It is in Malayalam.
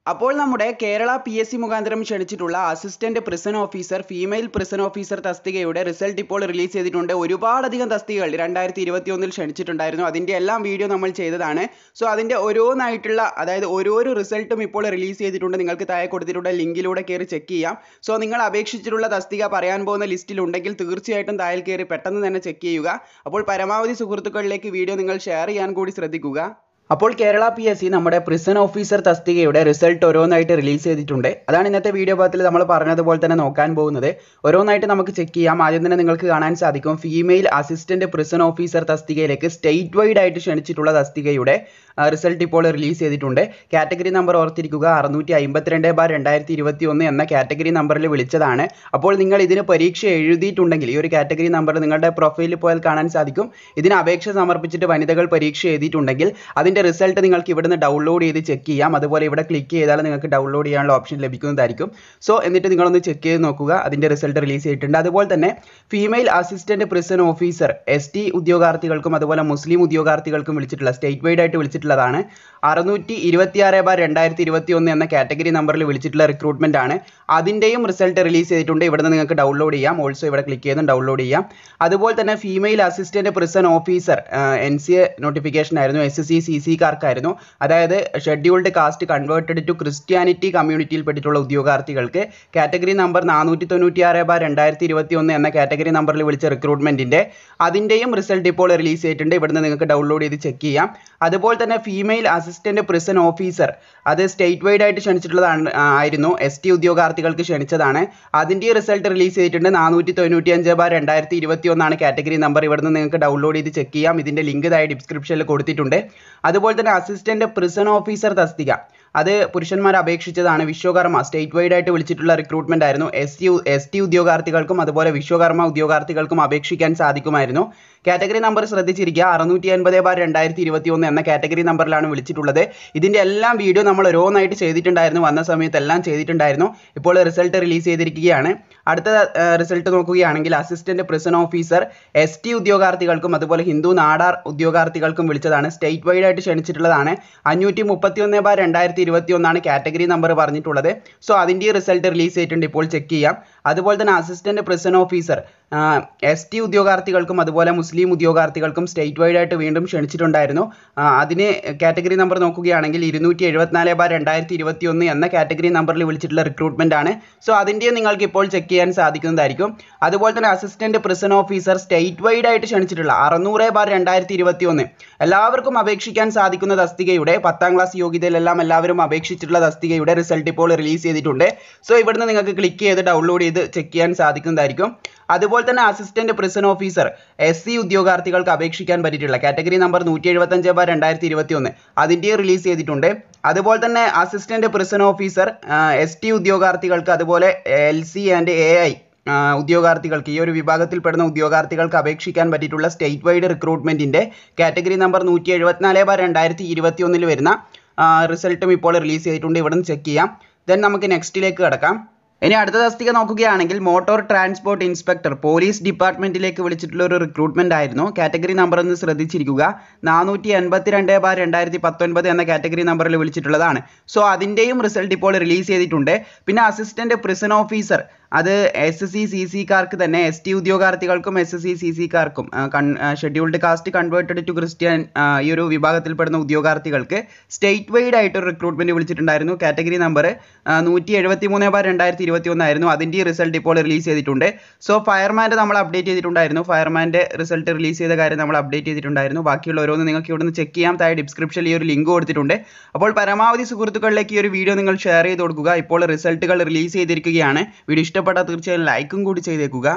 അപ്പോൾ നമ്മുടെ കേരള പി എസ് സി മുഖാന്തരം ക്ഷണിച്ചിട്ടുള്ള assistant prison officer female prison officer തസ്തികയുടെ റിസൾട്ട് ഇപ്പോൾ റിലീസ് ചെയ്തിട്ടുണ്ട് ഒരുപാടധികം തസ്തികകൾ രണ്ടായിരത്തി ഇരുപത്തി ഒന്നിൽ ക്ഷണിച്ചിട്ടുണ്ടായിരുന്നു അതിൻ്റെ എല്ലാം വീഡിയോ നമ്മൾ ചെയ്തതാണ് സോ അതിൻ്റെ ഓരോന്നായിട്ടുള്ള അതായത് ഓരോരോ റിസൾട്ടും ഇപ്പോൾ റിലീസ് ചെയ്തിട്ടുണ്ട് നിങ്ങൾക്ക് താഴെ കൊടുത്തിട്ടുള്ള ലിങ്കിലൂടെ കയറി ചെക്ക് ചെയ്യാം സോ നിങ്ങൾ അപേക്ഷിച്ചിട്ടുള്ള തസ്തിക പറയാൻ പോകുന്ന ലിസ്റ്റിൽ ഉണ്ടെങ്കിൽ തീർച്ചയായിട്ടും താഴെ കയറി പെട്ടെന്ന് തന്നെ ചെക്ക് ചെയ്യുക അപ്പോൾ പരമാവധി സുഹൃത്തുക്കളിലേക്ക് വീഡിയോ നിങ്ങൾ ഷെയർ ചെയ്യാൻ കൂടി ശ്രദ്ധിക്കുക അപ്പോൾ കേരള പി എസ് സി നമ്മുടെ പ്രിസൺ ഓഫീസർ തസ്തികയുടെ റിസൾട്ട് ഓരോന്നായിട്ട് റിലീസ് ചെയ്തിട്ടുണ്ട് അതാണ് ഇന്നത്തെ വീഡിയോ ഭാഗത്തിൽ നമ്മൾ പറഞ്ഞതുപോലെ തന്നെ നോക്കാൻ പോകുന്നത് ഓരോന്നായിട്ട് നമുക്ക് ചെക്ക് ചെയ്യാം ആദ്യം തന്നെ നിങ്ങൾക്ക് കാണാൻ സാധിക്കും ഫീമെയിൽ അസിസ്റ്റന്റ് പ്രിസൺ ഓഫീസർ തസ്തികയിലേക്ക് സ്റ്റേറ്റ് വൈഡ് ആയിട്ട് ക്ഷണിച്ചിട്ടുള്ള തസ്തികയുടെ റിസൾട്ട് ഇപ്പോൾ റിലീസ് ചെയ്തിട്ടുണ്ട് കാറ്റഗറി നമ്പർ ഓർത്തിരിക്കുക അറുന്നൂറ്റി അമ്പത്തിരണ്ട് ബാർ രണ്ടായിരത്തി ഇരുപത്തി ഒന്ന് എന്ന കാറ്റഗറി നമ്പറിൽ വിളിച്ചതാണ് അപ്പോൾ നിങ്ങൾ ഇതിന് പരീക്ഷ എഴുതിയിട്ടുണ്ടെങ്കിൽ ഈ ഒരു കാറ്റഗറി നമ്പർ നിങ്ങളുടെ പ്രൊഫൈലിൽ പോയാൽ കാണാൻ സാധിക്കും ഇതിന് അപേക്ഷ സമർപ്പിച്ചിട്ട് വനിതകൾ പരീക്ഷ എഴുതിയിട്ടുണ്ടെങ്കിൽ അതിൻ്റെ റിസൾട്ട് നിങ്ങൾക്ക് ഇവിടുന്ന് ഡൗൺലോഡ് ചെയ്ത് ചെക്ക് ചെയ്യാം അതുപോലെ ഇവിടെ ക്ലിക്ക് ചെയ്താൽ നിങ്ങൾക്ക് ഡൗൺലോഡ് ചെയ്യാനുള്ള ഓപ്ഷൻ ലഭിക്കുന്നതായിരിക്കും സോ എന്നിട്ട് നിങ്ങളൊന്ന് ചെക്ക് ചെയ്ത് നോക്കുക അതിൻ്റെ റിസൾട്ട് റിലീസ് ചെയ്തിട്ടുണ്ട് അതുപോലെ തന്നെ female assistant prison officer S T ഉദ്യോഗാർത്ഥികൾക്കും അതുപോലെ മുസ്ലിം ഉദ്യോഗാർത്ഥികൾക്കും വിളിച്ചിട്ടുള്ള സ്റ്റേറ്റ് വൈഡ് ആയിട്ട് വിളിച്ചിട്ടുള്ളതാണ് അറുന്നൂറ്റി ഇരുപത്തിയാറ് ബാർ രണ്ടായിരത്തി ഇരുപത്തി ഒന്ന് എന്ന കാറ്റഗറി നമ്പറിൽ വിളിച്ചിട്ടുള്ള റിക്രൂട്ട്മെന്റ് ആണ് അതിൻ്റെയും റിസൾട്ട് റിലീസ് ചെയ്തിട്ടുണ്ട് ഇവിടുന്ന് നിങ്ങൾക്ക് ഡൗൺലോഡ് ചെയ്യാം ഓൾസോ ഇവിടെ ക്ലിക്ക് ചെയ്തും ഡൗൺലോഡ് ചെയ്യാം അതുപോലെ തന്നെ female assistant prison officer N C A notification ആയിരുന്നു എസ് എസ് സി സി സിക്കാർക്കായിരുന്നു അതായത് scheduled caste converted to Christianity കമ്മ്യൂണിറ്റിയിൽ പെട്ടിട്ടുള്ള ഉദ്യോഗാർത്ഥികൾക്ക് കാറ്റഗറി നമ്പർ നാനൂറ്റി തൊണ്ണൂറ്റി ആറ് ബാർ രണ്ടായിരത്തി ഇരുപത്തി ഒന്ന് എന്ന കാറ്റഗറി നമ്പറിൽ വിളിച്ച റിക്രൂട്ട്മെന്റിന്റെ അതിൻ്റെയും റിസൾട്ട് ഇപ്പോൾ റിലീസ് ചെയ്തിട്ടുണ്ട് ഇവിടുന്ന് നിങ്ങൾക്ക് ഡൗൺലോഡ് ചെയ്ത് ചെക്ക് ചെയ്യാം അതുപോലെ തന്നെ ഫീമെയിൽ അസിസ്റ്റന്റ് പ്രിസൺ ഓഫീസർ അത് സ്റ്റേറ്റ് വൈഡ് ആയിട്ട് ക്ഷണിച്ചിട്ടുള്ളതാണ് ആയിരുന്നു എസ് ടി ഉദ്യോഗാർത്ഥികൾക്ക് ക്ഷണിച്ചതാണ് അതിൻ്റെ റിസൾട്ട് റിലീസ് ചെയ്തിട്ടുണ്ട് നാനൂറ്റി തൊണ്ണൂറ്റി അഞ്ച് ബാർ രണ്ടായിരത്തി ഇരുപത്തി ഒന്നാണ് കാറ്റഗറി നമ്പർ ഇവിടുന്ന് നിങ്ങൾക്ക് ഡൗൺലോഡ് ചെയ്ത് ചെക്ക് ചെയ്യാം ഇതിൻ്റെ ലിങ്ക് താഴെ ഡിസ്ക്രിപ്ഷനിൽ കൊടുത്തിട്ടുണ്ട് അതുപോലെ തന്നെ അസിസ്റ്റന്റ് പ്രിസൺ ഓഫീസർ തസ്തിക അത് പുരുഷന്മാർ അപേക്ഷിച്ചതാണ് വിശ്വകർമ്മ സ്റ്റേറ്റ് വൈഡ് ആയിട്ട് വിളിച്ചിട്ടുള്ള റിക്രൂട്ട്മെന്റ് ആയിരുന്നു എസ് ടി എസ് ടി ഉദ്യോഗാർത്ഥികൾക്കും അതുപോലെ വിശ്വകർമ്മ ഉദ്യോഗാർത്ഥികൾക്കും അപേക്ഷിക്കാൻ സാധിക്കുമായിരുന്നു കാറ്റഗറി നമ്പർ ശ്രദ്ധിച്ചിരിക്കുക അറുന്നൂറ്റി അൻപത് ബാർ രണ്ടായിരത്തി ഇരുപത്തി ഒന്ന് എന്ന കാറ്റഗറി നമ്പറിലാണ് വിളിച്ചിട്ടുള്ളത് ഇതിൻ്റെ എല്ലാം വീഡിയോ നമ്മൾ ഓരോന്നായിട്ട് ചെയ്തിട്ടുണ്ടായിരുന്നു വന്ന സമയത്ത് എല്ലാം ചെയ്തിട്ടുണ്ടായിരുന്നു ഇപ്പോൾ റിസൾട്ട് റിലീസ് ചെയ്തിരിക്കുകയാണ് അടുത്ത റിസൾട്ട് നോക്കുകയാണെങ്കിൽ assistant prison officer S T ഉദ്യോഗാർത്ഥികൾക്കും അതുപോലെ ഹിന്ദു നാടാർ ഉദ്യോഗാർത്ഥികൾക്കും വിളിച്ചതാണ് സ്റ്റേറ്റ് വൈഡ് ആയിട്ട് ക്ഷണിച്ചിട്ടുള്ളതാണ് അഞ്ഞൂറ്റി മുപ്പത്തി ഒന്ന് ബാർ രണ്ടായിരത്തി ഇരുപത്തി ഒന്നാണ് കാറ്റഗറി നമ്പർ പറഞ്ഞിട്ടുള്ളത് സോ അതിൻ്റെ റിസൾട്ട് റിലീസ് ചെയ്തിട്ടുണ്ട് ഇപ്പോൾ ചെക്ക് ചെയ്യാം അതുപോലെ തന്നെ assistant prison officer S T ഉദ്യോഗാർത്ഥികൾക്കും അതുപോലെ മുസ്ലിം ഉദ്യോഗാർത്ഥികൾക്കും സ്റ്റേറ്റ് വൈഡ് ആയിട്ട് വീണ്ടും ക്ഷണിച്ചിട്ടുണ്ടായിരുന്നു അതിന് കാറ്റഗറി നമ്പർ നോക്കുകയാണെങ്കിൽ ഇരുന്നൂറ്റി എഴുപത്തിനാല് ബാർ രണ്ടായിരത്തി ഇരുപത്തി ഒന്ന് എന്ന കാറ്റഗറി നമ്പറിൽ വിളിച്ചിട്ടുള്ള റിക്രൂട്ട്മെന്റ് ആണ് സോ അതിൻ്റെ നിങ്ങൾക്ക് ഇപ്പോൾ ചെക്ക് ചെയ്യാൻ സാധിക്കുന്നതായിരിക്കും അതുപോലെ തന്നെ assistant prison officer state wide ആയിട്ട് ക്ഷണിച്ചിട്ടുള്ള അറുന്നൂറ് ബാർ രണ്ടായിരത്തി ഇരുപത്തി ഒന്ന് എല്ലാവർക്കും അപേക്ഷിക്കാൻ സാധിക്കുന്ന തസ്തികയുടെ പത്താം ക്ലാസ് യോഗ്യതയിലെല്ലാം എല്ലാവരും അപേക്ഷിച്ചിട്ടുള്ള തസ്തികയുടെ റിസൾട്ട് ഇപ്പോൾ റിലീസ് ചെയ്തിട്ടുണ്ട് സോ ഇവിടുന്ന് നിങ്ങൾക്ക് ക്ലിക്ക് ചെയ്ത് ഡൗൺലോഡ് ചെയ്ത് ചെക്ക് ചെയ്യാൻ സാധിക്കുന്നതായിരിക്കും അതുപോലെ തന്നെ assistant prison officer S C ഉദ്യോഗാർത്ഥികൾക്ക് അപേക്ഷിക്കാൻ പറ്റിയിട്ടുള്ള കാറ്റഗറി നമ്പർ നൂറ്റി എഴുപത്തഞ്ച് ബാർ രണ്ടായിരത്തി ഇരുപത്തി ഒന്ന് അതിൻ്റെ റിലീസ് ചെയ്തിട്ടുണ്ട് അതുപോലെ തന്നെ assistant prison officer S T ഉദ്യോഗാർത്ഥികൾക്ക് അതുപോലെ L C and A I ഉദ്യോഗാർത്ഥികൾക്ക് ഈ ഒരു വിഭാഗത്തിൽപ്പെടുന്ന ഉദ്യോഗാർത്ഥികൾക്ക് അപേക്ഷിക്കാൻ പറ്റിയിട്ടുള്ള സ്റ്റേറ്റ് വൈഡ് റിക്രൂട്ട്മെന്റിന്റെ കാറ്റഗറി നമ്പർ നൂറ്റി എഴുപത്തിനാല് ബാർ രണ്ടായിരത്തി ഇരുപത്തി ഒന്നിൽ വരുന്ന റിസൾട്ടും ഇപ്പോൾ റിലീസ് ചെയ്തിട്ടുണ്ട് ഇവിടെ നിന്ന് ചെക്ക് ചെയ്യാം ദെൻ നമുക്ക് നെക്സ്റ്റിലേക്ക് കിടക്കാം ഇനി അടുത്ത തസ്തിക നോക്കുകയാണെങ്കിൽ മോട്ടോർ ട്രാൻസ്പോർട്ട് ഇൻസ്പെക്ടർ പോലീസ് ഡിപ്പാർട്ട്മെന്റിലേക്ക് വിളിച്ചിട്ടുള്ള ഒരു റിക്രൂട്ട്മെന്റ് ആയിരുന്നു കാറ്റഗറി നമ്പർ ഒന്ന് ശ്രദ്ധിച്ചിരിക്കുക നാനൂറ്റി എൺപത്തിരണ്ട് ബാർ രണ്ടായിരത്തി പത്തൊൻപത് എന്ന കാറ്റഗറി നമ്പറിൽ വിളിച്ചിട്ടുള്ളതാണ് സോ അതിൻ്റെയും റിസൾട്ട് ഇപ്പോൾ റിലീസ് ചെയ്തിട്ടുണ്ട് പിന്നെ അസിസ്റ്റന്റ് പ്രിസൺ ഓഫീസർ അത് എസ് എസ് സി സി സിക്കാർക്ക് തന്നെ എസ് ടി ഉദ്യോഗാർത്ഥികൾക്കും എസ് എസ് സി സി സിക്കാർക്കും scheduled caste converted to Christian ഈ ഒരു വിഭാഗത്തിൽപ്പെടുന്ന ഉദ്യോഗാർത്ഥികൾക്ക് സ്റ്റേറ്റ് വൈഡ് ആയിട്ട് ഒരു റിക്രൂട്ട്മെന്റ് വിളിച്ചിട്ടുണ്ടായിരുന്നു കാറ്റഗറി നമ്പർ നൂറ്റി എഴുപത്തി മൂന്ന് ബാർ രണ്ടായിരത്തി ഇരുപത്തി ഒന്നായിരുന്നു അതിൻ്റെ റിസൾട്ട് ഇപ്പോൾ റിലീസ് ചെയ്തിട്ടുണ്ട് സോ ഫയർമാൻ്റെ നമ്മൾ അപ്ഡേറ്റ് ചെയ്തിട്ടുണ്ടായിരുന്നു ഫയർമാൻ്റെ റിസൾട്ട് റിലീസ് ചെയ്ത കാര്യം നമ്മൾ അപ്ഡേറ്റ് ചെയ്തിട്ടുണ്ടായിരുന്നു ബാക്കിയുള്ള ഓരോന്ന് നിങ്ങൾക്ക് ഇവിടെ നിന്ന് ചെക്ക് ചെയ്യാം താഴെ ഡിസ്ക്രിപ്ഷനിൽ ഈ ഒരു ലിങ്ക് കൊടുത്തിട്ടുണ്ട് അപ്പോൾ പരമാവധി സുഹൃത്തുക്കളിലേക്ക് ഈ ഒരു വീഡിയോ നിങ്ങൾ ഷെയർ ചെയ്ത് കൊടുക്കുക ഇപ്പോൾ റിസൾട്ടുകൾ റിലീസ് ചെയ്തിരിക്കുകയാണ് വീഡിയോ ഇഷ്ടപ്പെട്ടാൽ തീർച്ചയായും ലൈക്കും കൂടി ചെയ്തേക്കുക